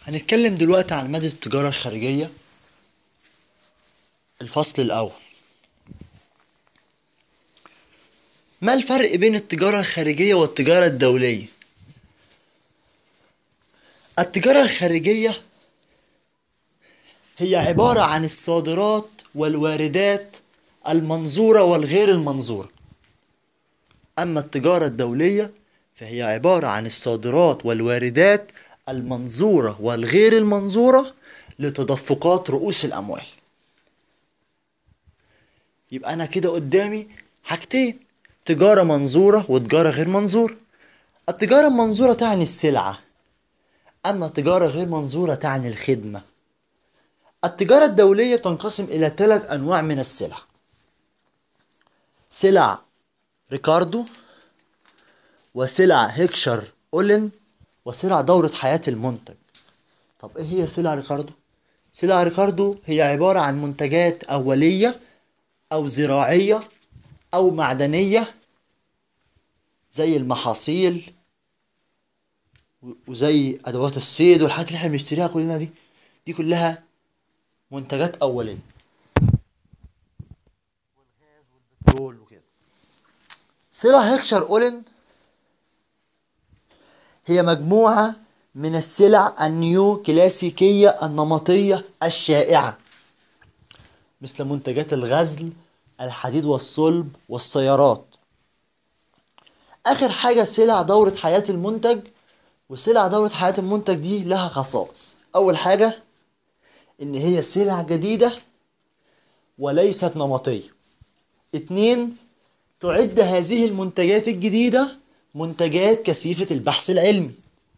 هنتكلم دلوقتي عن مادة التجارة الخارجية الفصل الأول ما الفرق بين التجارة الخارجية والتجارة الدولية؟ التجارة الخارجية هي عبارة عن الصادرات والواردات المنظورة والغير المنظورة أما التجارة الدولية فهي عبارة عن الصادرات والواردات المنظورة والغير المنظورة لتدفقات رؤوس الأموال يبقى أنا كده قدامي حاجتين تجارة منظورة وتجارة غير منظورة التجارة المنظورة تعني السلعة أما التجارة غير منظورة تعني الخدمة التجارة الدولية تنقسم إلى ثلاث أنواع من السلع سلع ريكاردو وسلع هيكشر أولين وسلع دورة حياة المنتج طب إيه هي سلع ريكاردو؟ سلع ريكاردو هي عبارة عن منتجات أولية أو زراعية أو معدنية زي المحاصيل وزي أدوات الصيد والحاجات اللي احنا بنشتريها كلنا دي دي كلها منتجات أولية والغاز والبترول وكده سلع هيكشر أولين هي مجموعة من السلع النيو كلاسيكية النمطية الشائعة مثل منتجات الغزل الحديد والصلب والسيارات آخر حاجة سلع دورة حياة المنتج وسلع دورة حياة المنتج دي لها خصائص أول حاجة إن هي سلع جديدة وليست نمطية اتنين تعد هذه المنتجات الجديدة منتجات كثيفة البحث العلمي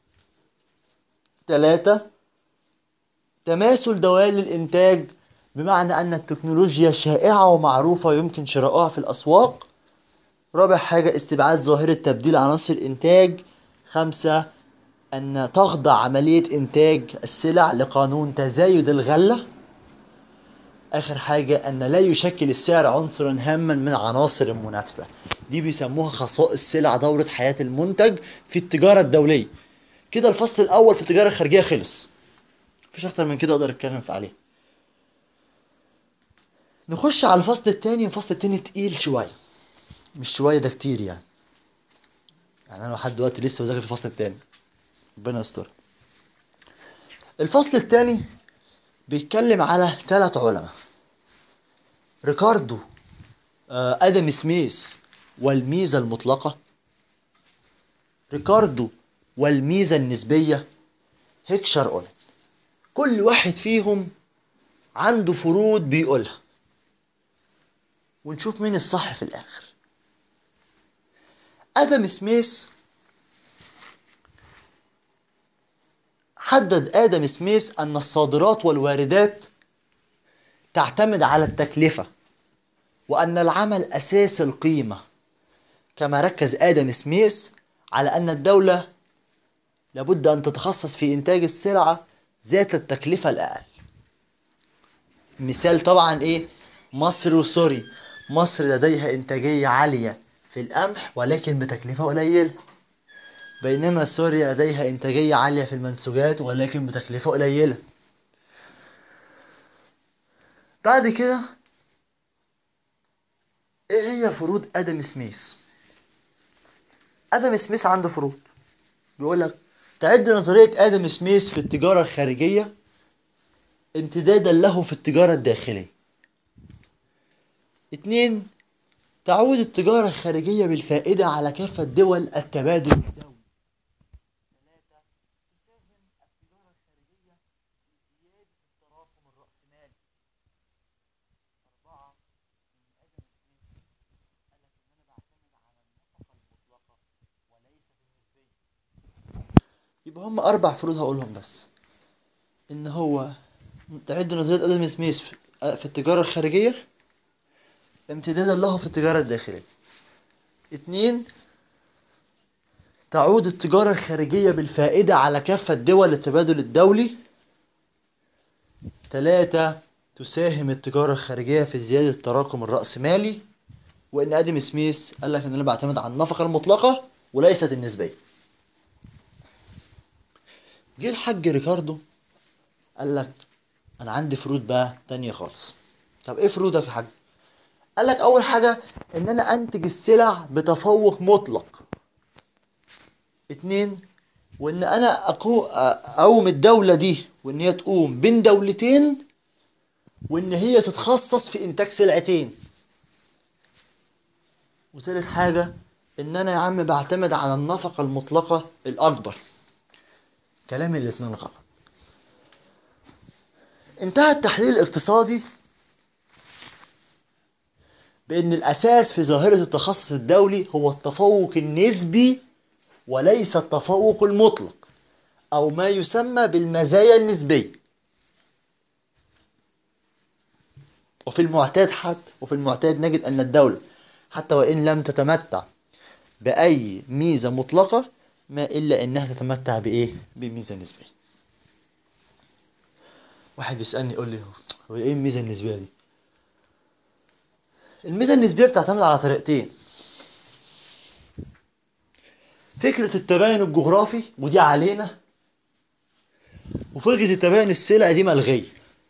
تلاتة تماثل دوال الإنتاج بمعنى أن التكنولوجيا شائعة ومعروفة ويمكن شراؤها في الأسواق رابع حاجة استبعاد ظاهرة تبديل عناصر الإنتاج خمسة أن تخضع عملية إنتاج السلع لقانون تزايد الغلة آخر حاجة أن لا يشكل السعر عنصرا هاما من عناصر المنافسة دي بيسموها خصائص سلع دورة حياة المنتج في التجارة الدولية كده الفصل الأول في التجارة الخارجية خلص مفيش أكتر من كده أقدر أتكلم في عليه نخش على الفصل التاني الفصل التاني تقيل شوية مش شوية ده كتير يعني يعني أنا لحد دلوقتي لسه بذاكر في الفصل التاني ربنا يستر الفصل التاني بيتكلم على ثلاث علماء ريكاردو آه ادم سميث والميزة المطلقة ريكاردو والميزة النسبية هيكشر أولن كل واحد فيهم عنده فروض بيقولها ونشوف مين الصح في الآخر آدم سميث حدد آدم سميث أن الصادرات والواردات تعتمد على التكلفة وأن العمل أساس القيمة كما ركز آدم سميث على أن الدولة لابد أن تتخصص في إنتاج السلعة ذات التكلفة الأقل مثال طبعا إيه مصر وسوريا مصر لديها إنتاجية عالية في القمح ولكن بتكلفة قليلة بينما سوريا لديها إنتاجية عالية في المنسوجات ولكن بتكلفة قليلة بعد كده ايه هي فروض ادم سميث ادم سميث عنده فروض بيقول لك تعد نظرية ادم سميث في التجارة الخارجية امتدادا له في التجارة الداخلية اتنين تعود التجارة الخارجية بالفائدة على كافة دول التبادل الدولي ثلاثة تساهم التجارة الخارجية في زيادة التراكم الرأسمالي أربعة إن آدم سميث قال لك إن أنا بعتمد على النفقة المطلقة وليست النسبية يبقى هم أربع فروض هقولهم بس إن هو تعد نظرية آدم سميث في التجارة الخارجية امتدادا له في التجارة الداخلية اتنين تعود التجارة الخارجية بالفائدة على كافة دول التبادل الدولي تلاتة تساهم التجارة الخارجية في زيادة التراكم الرأسمالي وإن آدم سميث قال لك إن أنا بعتمد على النفقة المطلقة وليست النسبية جه الحاج ريكاردو قال لك انا عندي فروض بقى تانية خالص طب ايه فروضك يا حاج قال لك اول حاجة ان انا انتج السلع بتفوق مطلق اتنين وان انا أقو... اقوم الدولة دي وان هي تقوم بين دولتين وان هي تتخصص في انتاج سلعتين وتالت حاجة ان انا يا عم بعتمد على النفقة المطلقة الاكبر كلام الاتنين غلط انتهى التحليل الاقتصادي بان الاساس في ظاهرة التخصص الدولي هو التفوق النسبي وليس التفوق المطلق او ما يسمى بالمزايا النسبية وفي المعتاد حتى وفي المعتاد نجد ان الدولة حتى وان لم تتمتع باي ميزة مطلقة ما الا انها تتمتع بايه بميزة نسبية واحد بيسألني يقول لي هو ايه الميزة النسبية دي الميزة النسبية بتعتمد على طريقتين فكرة التباين الجغرافي ودي علينا وفكرة التباين السلع دي ملغية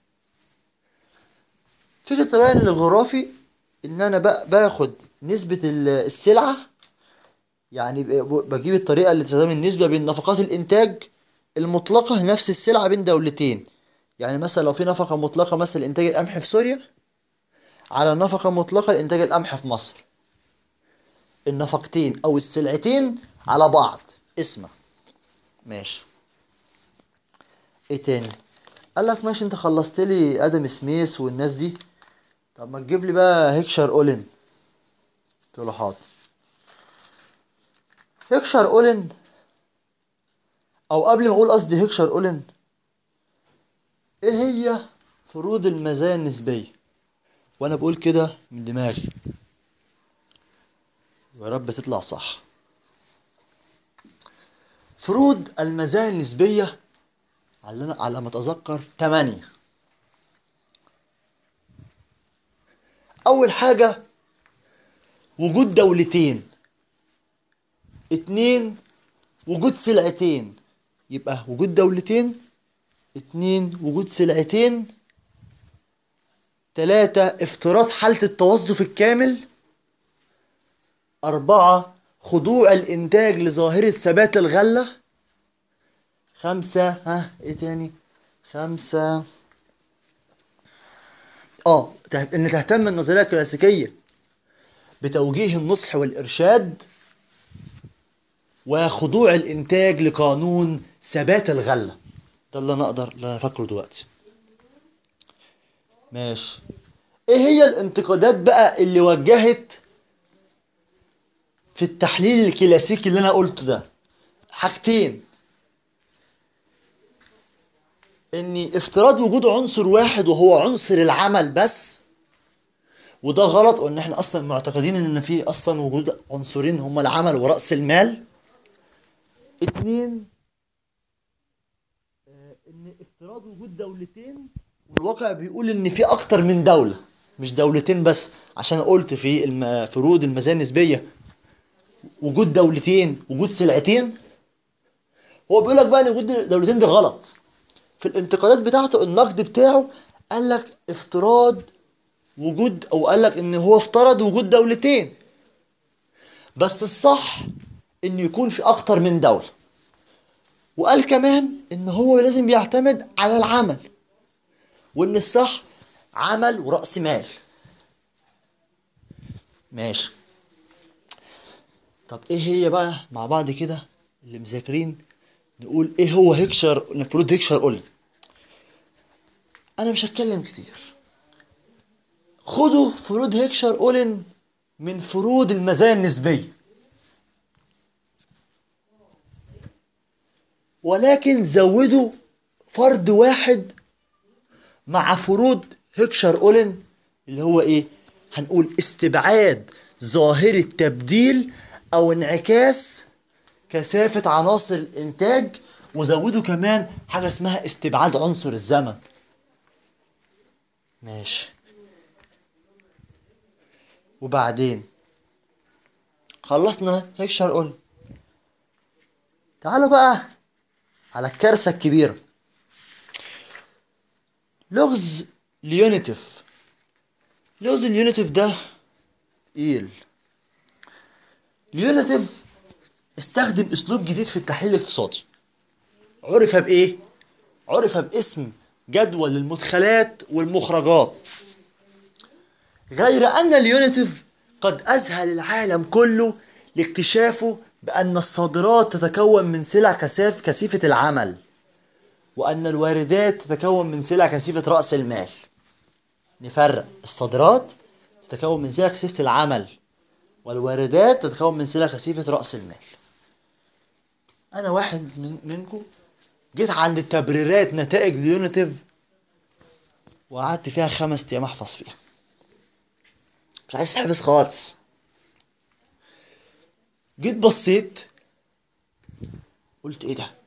فكرة التباين الجغرافي ان انا باخد نسبة السلعة يعني بجيب الطريقة اللي تستخدم النسبة بين نفقات الانتاج المطلقة نفس السلعة بين دولتين يعني مثلا لو في نفقة مطلقة مثلا إنتاج القمح في سوريا على نفقة مطلقة لإنتاج القمح في مصر النفقتين أو السلعتين على بعض اسمع ماشي ايه تاني قال لك ماشي انت خلصت لي ادم سميث والناس دي طب ما تجيب لي بقى هيكشر اولن قلت له حاضر هيكشر اولن او قبل ما اقول قصدي هيكشر اولن ايه هي فروض المزايا النسبية وانا بقول كده من دماغي يا رب تطلع صح فروض المزايا النسبية على على ما اتذكر تمانية اول حاجة وجود دولتين اتنين وجود سلعتين يبقى وجود دولتين اتنين وجود سلعتين تلاتة افتراض حالة التوظف الكامل أربعة خضوع الإنتاج لظاهرة ثبات الغلة خمسة ها ايه تاني خمسة اه ان تهتم النظرية الكلاسيكية بتوجيه النصح والإرشاد وخضوع الإنتاج لقانون ثبات الغلة ده اللي انا اقدر اللي انا فاكره دلوقتي ماشي ايه هي الانتقادات بقى اللي وجهت في التحليل الكلاسيكي اللي انا قلته ده حاجتين ان افتراض وجود عنصر واحد وهو عنصر العمل بس وده غلط وان احنا اصلا معتقدين ان في اصلا وجود عنصرين هما العمل ورأس المال اتنين ان افتراض وجود دولتين والواقع بيقول ان في اكتر من دولة مش دولتين بس عشان قلت في الم... فروض المزايا النسبية وجود دولتين وجود سلعتين هو بيقول لك بقى ان وجود دولتين دي غلط في الانتقادات بتاعته النقد بتاعه قال لك افتراض وجود او قال لك ان هو افترض وجود دولتين بس الصح ان يكون في اكتر من دولة وقال كمان ان هو لازم يعتمد على العمل وان الصح عمل ورأس مال ماشي طب ايه هي بقى مع بعض كده اللي مذاكرين نقول ايه هو هيكشر المفروض هيكشر قول انا مش هتكلم كتير خدوا فروض هيكشر اولن من فروض المزايا النسبية ولكن زودوا فرد واحد مع فروض هيكشر اولن اللي هو ايه هنقول استبعاد ظاهرة تبديل او انعكاس كثافة عناصر الانتاج وزودوا كمان حاجة اسمها استبعاد عنصر الزمن ماشي وبعدين خلصنا هيكشر قول تعالوا بقى على الكارثة الكبيرة لغز ليونيتيف لغز اليونيتيف ده تقيل ليونيتيف استخدم اسلوب جديد في التحليل الاقتصادي عرف بايه عرف باسم جدول المدخلات والمخرجات غير ان اليونيتيف قد اذهل العالم كله لاكتشافه بان الصادرات تتكون من سلع كثاف كثيفه العمل وان الواردات تتكون من سلع كثيفه راس المال نفرق الصادرات تتكون من سلع كثيفه العمل والواردات تتكون من سلع كثيفه راس المال انا واحد من منكم جيت عند التبريرات نتائج اليونيتيف وقعدت فيها خمس ايام احفظ فيها مش عايز تحفظ خالص جيت بصيت قلت ايه ده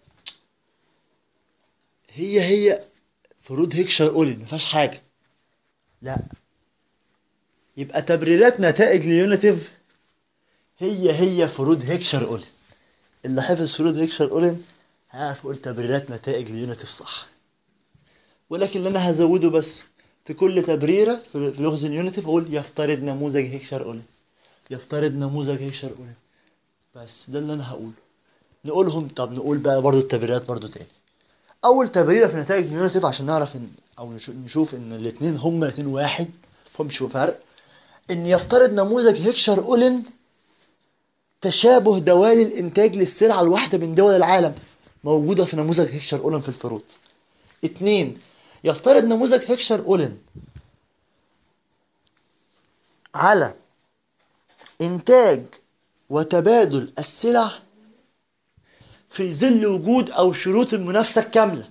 هي هي فروض هيكشر اولين مفيهاش حاجه لا يبقى تبريرات نتائج اليونيتيف هي هي فروض هيكشر اولين اللي حفظ فروض هيكشر اولين هعرف يقول تبريرات نتائج اليونيتيف صح ولكن اللي انا هزوده بس في كل تبريره في في لغز اليونيتيف اقول يفترض نموذج هيكشر اولين يفترض نموذج هيكشر اولين بس ده اللي انا هقوله نقولهم طب نقول بقى برضو التبريرات برضو تاني اول تبريره في نتائج اليونيتيف عشان نعرف ان او نشو- نشوف ان الاثنين هما الاثنين واحد مفهمش فرق ان يفترض نموذج هيكشر اولين تشابه دوال الانتاج للسلعه الواحده من دول العالم موجوده في نموذج هيكشر اولين في الفروض اتنين يفترض نموذج هيكشر اولين على انتاج وتبادل السلع في ظل وجود او شروط المنافسه الكامله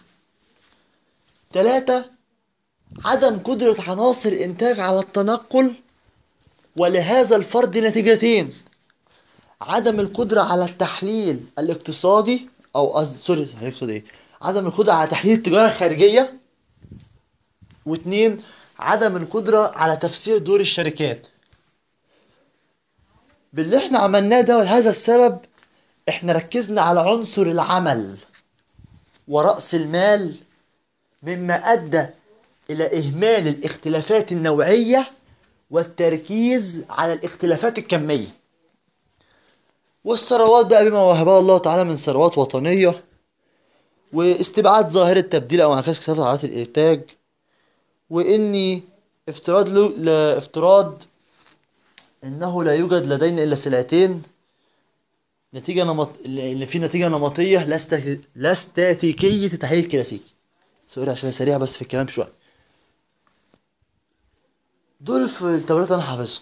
ثلاثة عدم قدرة عناصر إنتاج على التنقل ولهذا الفرض نتيجتين عدم القدرة على التحليل الاقتصادي أو قصدي سوري هيقصد إيه عدم القدرة على تحليل التجارة الخارجية واتنين عدم القدرة على تفسير دور الشركات باللي احنا عملناه ده ولهذا السبب احنا ركزنا على عنصر العمل ورأس المال مما أدى إلى إهمال الاختلافات النوعية والتركيز على الاختلافات الكمية والثروات بقى بما وهبها الله تعالى من ثروات وطنية واستبعاد ظاهرة تبديل أو انعكاس كثافة عضلات الإنتاج وإني افتراض لو... لا افتراض إنه لا يوجد لدينا إلا سلعتين نتيجة نمط اللي في نتيجة نمطية لا است... لا استاتيكية التحليل الكلاسيكي سوري عشان سريع بس في الكلام شوية دول في التبريرات أنا حافظهم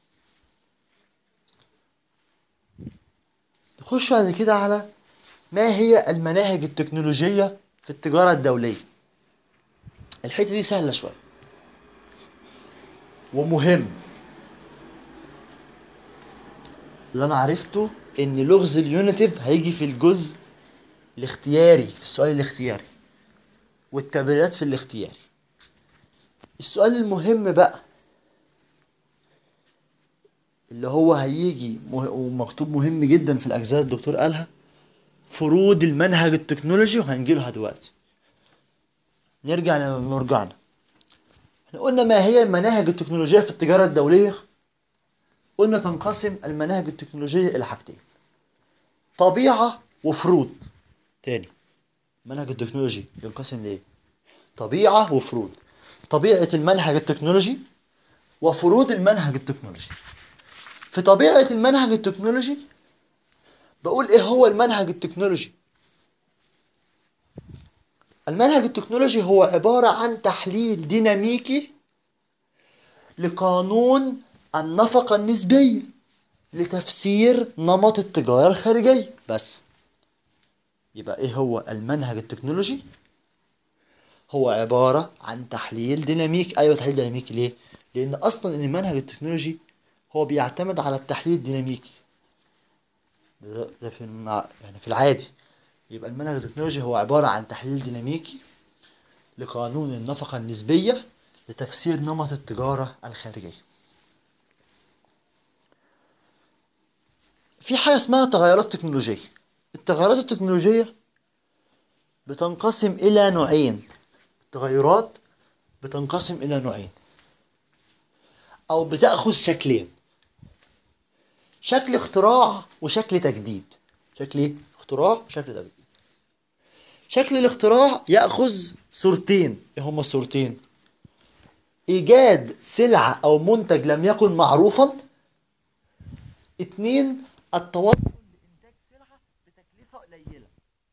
نخش بعد كده على ما هي المناهج التكنولوجية في التجارة الدولية الحتة دي سهلة شوية ومهم اللي انا عرفته ان لغز اليونيتيف هيجي في الجزء الاختياري في السؤال الاختياري والتبريرات في الاختياري السؤال المهم بقى اللي هو هيجي مه... ومكتوب مهم جدا في الاجزاء الدكتور قالها فروض المنهج التكنولوجي وهنجيلها دلوقتي نرجع لمرجعنا احنا قلنا ما هي المناهج التكنولوجية في التجارة الدولية قلنا تنقسم المناهج التكنولوجية إلى حاجتين طبيعة وفروض تاني المنهج التكنولوجي ينقسم لإيه؟ طبيعة وفروض طبيعة المنهج التكنولوجي وفروض المنهج التكنولوجي في طبيعة المنهج التكنولوجي بقول إيه هو المنهج التكنولوجي المنهج التكنولوجي هو عبارة عن تحليل ديناميكي لقانون النفقة النسبية لتفسير نمط التجارة الخارجية بس يبقى ايه هو المنهج التكنولوجي هو عبارة عن تحليل ديناميكي ايوه تحليل ديناميكي ليه لان اصلا ان المنهج التكنولوجي هو بيعتمد على التحليل الديناميكي ده, ده في المع... يعني في العادي يبقى المنهج التكنولوجي هو عبارة عن تحليل ديناميكي لقانون النفقة النسبية لتفسير نمط التجارة الخارجية في حاجة اسمها تغيرات تكنولوجية التغيرات التكنولوجية بتنقسم إلى نوعين التغيرات بتنقسم إلى نوعين أو بتأخذ شكلين شكل اختراع وشكل تجديد شكل ايه؟ اختراع وشكل تجديد شكل الاختراع يأخذ صورتين ايه هما الصورتين ايجاد سلعة او منتج لم يكن معروفا اتنين التوصل لانتاج سلعة بتكلفة قليلة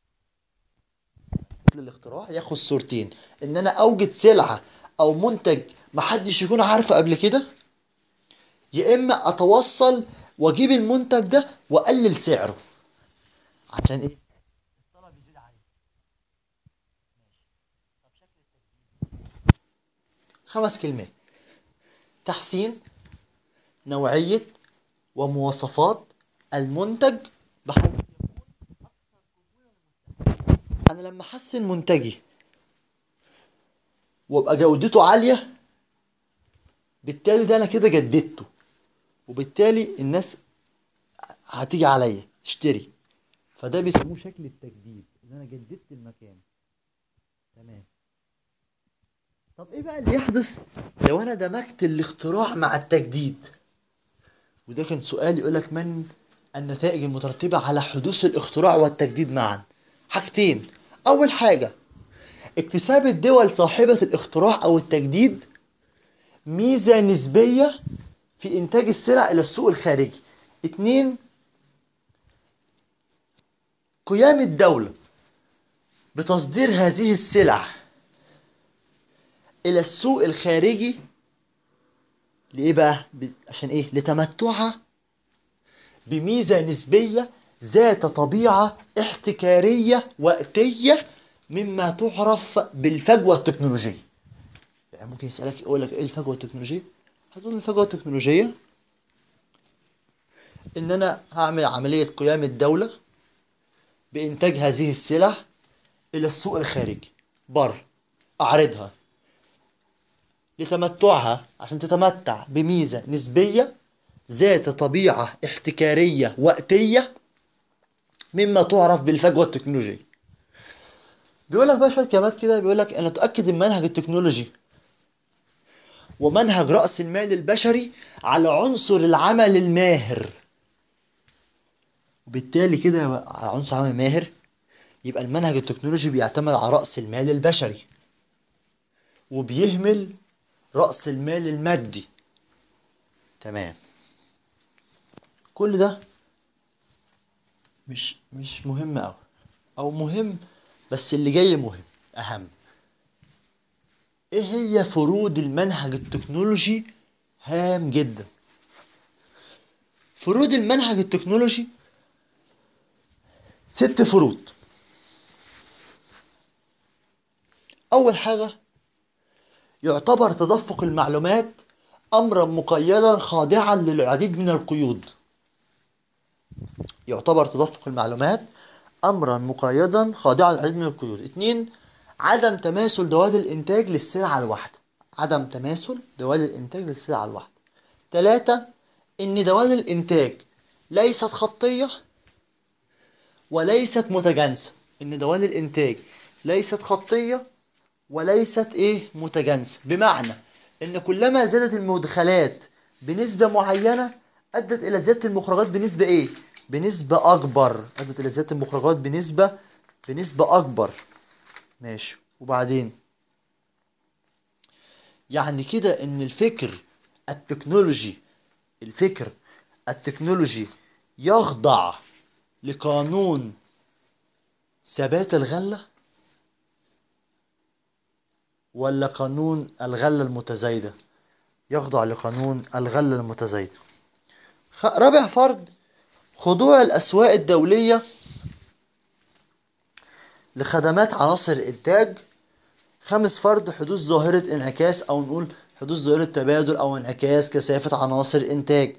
شكل الاختراع ياخد صورتين ان انا اوجد سلعة او منتج محدش يكون عارفه قبل كده يا اما اتوصل واجيب المنتج ده واقلل سعره عشان ايه الطلب يزيد عليه طب شكل التجديد خمس كلمات تحسين نوعية ومواصفات المنتج بحيث يكون أكثر قبولا للمستهلك. أنا لما أحسن منتجي وابقى جودته عالية بالتالي ده أنا كده جددته وبالتالي الناس هتيجي عليا تشتري فده بيسموه شكل التجديد ان انا جددت المكان تمام طب ايه بقى اللي يحدث لو انا دمجت الاختراع مع التجديد وده كان سؤال يقولك من النتائج المترتبة على حدوث الاختراع والتجديد معا حاجتين اول حاجة اكتساب الدول صاحبة الاختراع او التجديد ميزة نسبية في إنتاج السلع إلى السوق الخارجي اتنين قيام الدولة بتصدير هذه السلع إلى السوق الخارجي لإيه بقى؟ ب- عشان إيه؟ لتمتعها بميزة نسبية ذات طبيعة احتكارية وقتية مما تعرف بالفجوة التكنولوجية يعني ممكن يسألك يقول لك إيه الفجوة التكنولوجية؟ هتقول الفجوة التكنولوجية إن أنا هعمل عملية قيام الدولة بإنتاج هذه السلع إلى السوق الخارجي بره أعرضها لتمتعها عشان تتمتع بميزة نسبية ذات طبيعة احتكارية وقتية مما تعرف بالفجوة التكنولوجية بيقول لك بقى شوية كلمات كده بيقول لك أنا تؤكد المنهج التكنولوجي ومنهج رأس المال البشري على عنصر العمل الماهر وبالتالي كده على عنصر عمل ماهر يبقى المنهج التكنولوجي بيعتمد على رأس المال البشري وبيهمل رأس المال المادي تمام كل ده مش مش مهم أوي أو مهم بس اللي جاي مهم أهم ايه هي فروض المنهج التكنولوجي هام جدا فروض المنهج التكنولوجي ست فروض اول حاجه يعتبر تدفق المعلومات امرا مقيدا خاضعا للعديد من القيود يعتبر تدفق المعلومات امرا مقيدا خاضعا للعديد من القيود اتنين عدم تماثل دوال الانتاج للسلعه الواحده عدم تماثل دوال الانتاج للسلعه الواحده تلاتة ان دوال الانتاج ليست خطيه وليست متجانسه ان دوال الانتاج ليست خطيه وليست ايه متجانسه بمعنى ان كلما زادت المدخلات بنسبه معينه ادت الى زياده المخرجات بنسبه ايه بنسبه اكبر ادت الى زياده المخرجات بنسبه بنسبه اكبر ماشي وبعدين يعني كده ان الفكر التكنولوجي الفكر التكنولوجي يخضع لقانون ثبات الغلة ولا قانون الغلة المتزايدة يخضع لقانون الغلة المتزايدة خ- رابع فرض خضوع الأسواق الدولية لخدمات عناصر الإنتاج خامس فرض حدوث ظاهرة انعكاس أو نقول حدوث ظاهرة تبادل أو انعكاس كثافة عناصر الإنتاج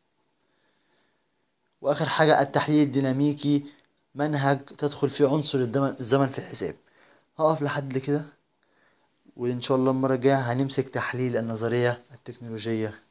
وآخر حاجة التحليل الديناميكي منهج تدخل فيه عنصر الزمن الزمن في الحساب هقف لحد كده وإن شاء الله المرة الجاية هنمسك تحليل النظرية التكنولوجية